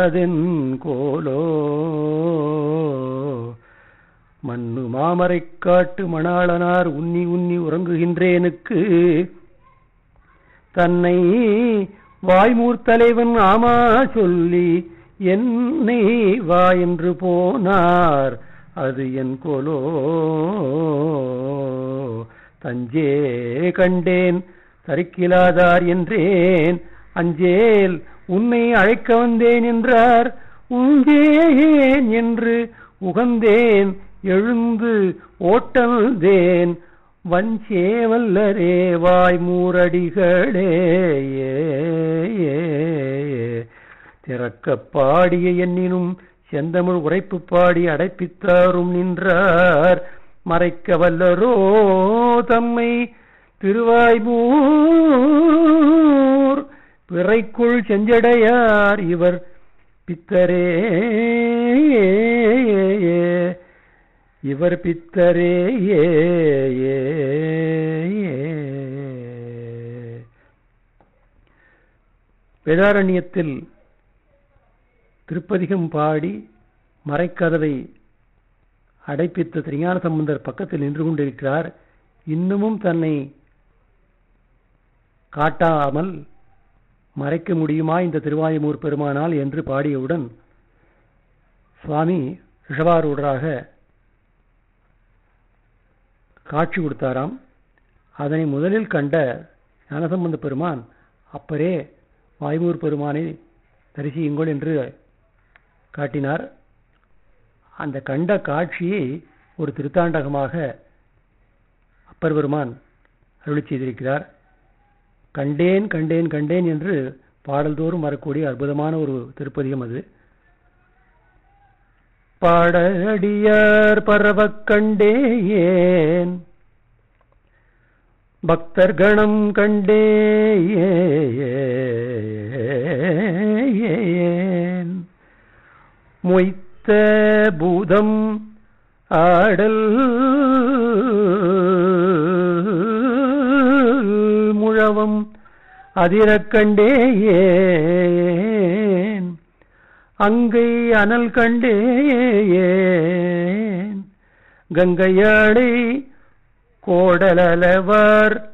அதென் கோலோ மண்ணு மாமரைக் காட்டு மணாளனார் உன்னி உன்னி உறங்குகின்றேனுக்கு தன்னை வாய்மூர் தலைவன் ஆமா சொல்லி என்னை வா என்று போனார் அது என் கோலோ தஞ்சே கண்டேன் தரிக்கிலாதார் என்றேன் அஞ்சேல் உன்னை அழைக்க வந்தேன் என்றார் உஞ்சேன் என்று உகந்தேன் எழுந்து ஓட்டந்தேன் வஞ்சேவல்லரே வாய் மூரடிகளே திறக்க பாடிய எண்ணினும் செந்தமிழ் உரைப்பு பாடி அடைப்பித்தாரும் நின்றார் மறைக்க வல்லரோ தம்மை திருவாய்மூர் பிறைக்குள் செஞ்சடையார் இவர் பித்தரே இவர் பித்தரே ஏ ஏ வேதாரண்யத்தில் திருப்பதிகம் பாடி மறைக்கதவை அடைப்பித்த திருஞான சம்பந்தர் பக்கத்தில் நின்று கொண்டிருக்கிறார் இன்னமும் தன்னை காட்டாமல் மறைக்க முடியுமா இந்த திருவாயுமூர் பெருமானால் என்று பாடியவுடன் சுவாமி ரிஷபாரூடராக காட்சி கொடுத்தாராம் அதனை முதலில் கண்ட ஞானசம்பந்த பெருமான் அப்பரே வாய்மூர் பெருமானை தரிசியுங்கள் என்று காட்டினார் அந்த கண்ட காட்சியை ஒரு திருத்தாண்டகமாக அப்பர் பெருமான் அருளி செய்திருக்கிறார் கண்டேன் கண்டேன் கண்டேன் என்று பாடல்தோறும் வரக்கூடிய அற்புதமான ஒரு திருப்பதிகம் அது பாடடியார் பரவக் கண்டேன் பக்தர் கணம் கண்டேன் மொய்த்த பூதம் ஆடல் முழவம் அதிரக் கண்டேன் அங்கை அனல் கண்டேன் கங்கையாடை கோடலவர்